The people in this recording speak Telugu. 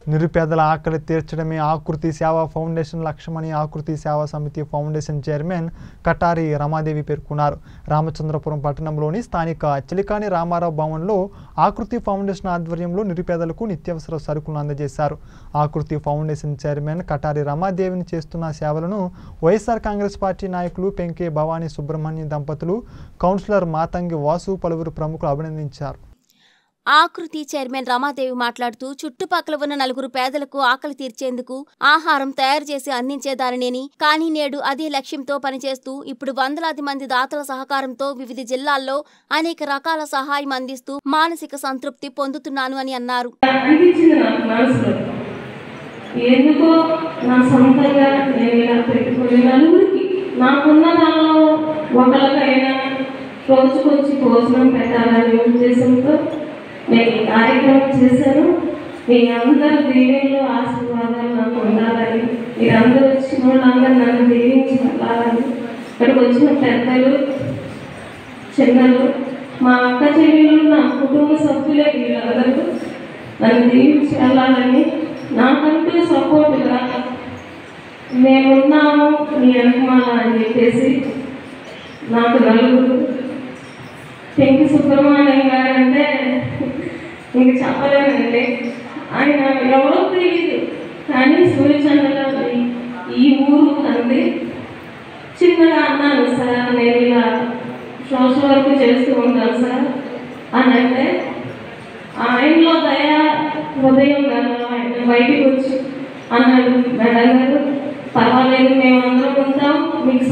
నిరుపేదల ఆకలి తీర్చడమే ఆకృతి సేవా ఫౌండేషన్ లక్ష్యమని ఆకృతి సేవా సమితి ఫౌండేషన్ చైర్మన్ కటారి రమాదేవి పేర్కొన్నారు రామచంద్రపురం పట్టణంలోని స్థానిక చిలికాని రామారావు భవన్లో ఆకృతి ఫౌండేషన్ ఆధ్వర్యంలో నిరుపేదలకు నిత్యావసర సరుకులను అందజేశారు ఆకృతి ఫౌండేషన్ చైర్మన్ కటారి రమాదేవిని చేస్తున్న సేవలను వైఎస్ఆర్ కాంగ్రెస్ పార్టీ నాయకులు పెంకే భవానీ సుబ్రహ్మణ్యం దంపతులు కౌన్సిలర్ మాతంగి వాసు పలువురు ప్రముఖులు అభినందించారు ఆకృతి చైర్మన్ రమాదేవి మాట్లాడుతూ చుట్టుపక్కల ఉన్న నలుగురు పేదలకు ఆకలి తీర్చేందుకు ఆహారం తయారు చేసి అందించేదానినేని కానీ నేడు అదే లక్ష్యంతో పనిచేస్తూ ఇప్పుడు వందలాది మంది దాతల సహకారంతో వివిధ జిల్లాల్లో అనేక రకాల సహాయం అందిస్తూ మానసిక సంతృప్తి పొందుతున్నాను అని అన్నారు అనిపించింది నాకు మనసులో ఎందుకో నా సొంతంగా నేను ఇలా పెట్టుకుని నలుగురికి నాకున్న దానిలో ఒకరికైనా రోజుకొచ్చి భోజనం పెట్టాలనే ఉద్దేశంతో నేను ఈ కార్యక్రమం చేశాను మీ అందరి దీవెనలు ఆశీర్వాదాలు నాకు ఉండాలని మీరందరూ వచ్చిన వాళ్ళందరూ నన్ను దీవించి వెళ్ళాలని ఇక్కడికి వచ్చిన పెద్దలు చిన్నలు మా అక్క చెల్లెలు నా కుటుంబ సభ్యులే వీళ్ళందరూ నన్ను దీవించి వెళ్ళాలని నాకంటూ సపోర్టుగా మేమున్నాము మీ వెనకమాల అని చెప్పేసి నాకు నలుగురు పెంకి సుబ్రహ్మణ్యం గారు అంటే ఇంక చెప్పలేనండి ఆయన ఎవరో తెలియదు కానీ సూర్యచంద్రలో ఈ ఊరు అంది చిన్నగా అన్నాను సార్ నేను ఇలా సోషల్ వర్క్ చేస్తూ ఉంటాను సార్ అని అంటే ఆయనలో దయ హృదయం గల ఆయన బయటికి వచ్చి అన్నాడు మేడం గారు పర్వాలేదు మేము అందరం ఉంటాం మీకు